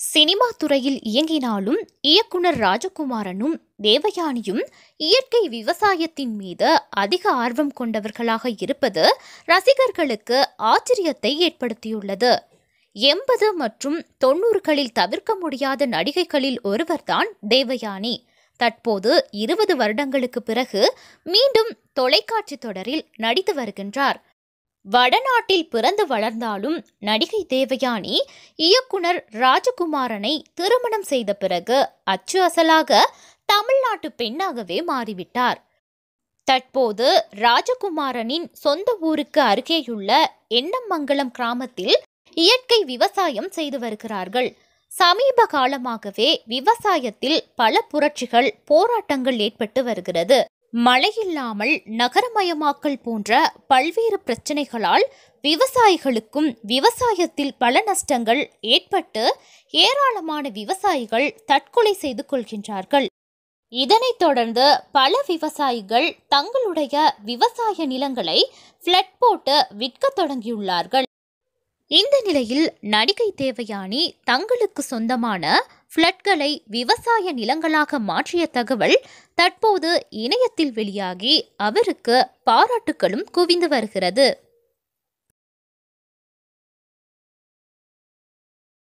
cinema துறையில் இயங்கினாலும் இயக்குனர் ராஜகுமாரனும் தேவயானியும் இயற்கை விவசாயத்தின் மீது அதிக ஆர்வம் கொண்டவர்களாக இருப்பது ரசிகர்களுக்கு ஆச்சரியத்தை ஏற்படுத்தியுள்ளது எண்பது மற்றும் தொண்ணூறுகளில் தவிர்க்க முடியாத நடிகைகளில் ஒருவர்தான் தேவயானி தற்போது இருபது வருடங்களுக்கு பிறகு மீண்டும் தொலைக்காட்சி தொடரில் நடித்து வருகின்றார் வடநாட்டில் பிறந்து வளர்ந்தாலும் நடிகை தேவயானி இயக்குனர் ராஜகுமாரனை திருமணம் செய்த பிறகு அச்சு அசலாக தமிழ்நாட்டு பெண்ணாகவே மாறிவிட்டார் தற்போது ராஜகுமாரனின் சொந்த ஊருக்கு அருகேயுள்ள எண்ணமங்கலம் கிராமத்தில் இயற்கை விவசாயம் செய்து வருகிறார்கள் சமீப காலமாகவே விவசாயத்தில் பல புரட்சிகள் போராட்டங்கள் ஏற்பட்டு வருகிறது மழையில்லாமல் நகரமயமாக்கல் போன்ற பல்வேறு பிரச்சனைகளால் விவசாயிகளுக்கும் விவசாயத்தில் பல நஷ்டங்கள் ஏற்பட்டு ஏராளமான விவசாயிகள் தற்கொலை செய்து கொள்கின்றார்கள் இதனைத் தொடர்ந்து பல விவசாயிகள் தங்களுடைய விவசாய நிலங்களை ஃப்ளட் போட்டு விற்கத் தொடங்கியுள்ளார்கள் இந்த நிலையில் நடிகை தேவயானி தங்களுக்கு சொந்தமான ஃப்ளட்களை விவசாய நிலங்களாக மாற்றிய தகவல் தற்போது இணையத்தில் வெளியாகி அவருக்கு பாராட்டுகளும் குவிந்து வருகிறது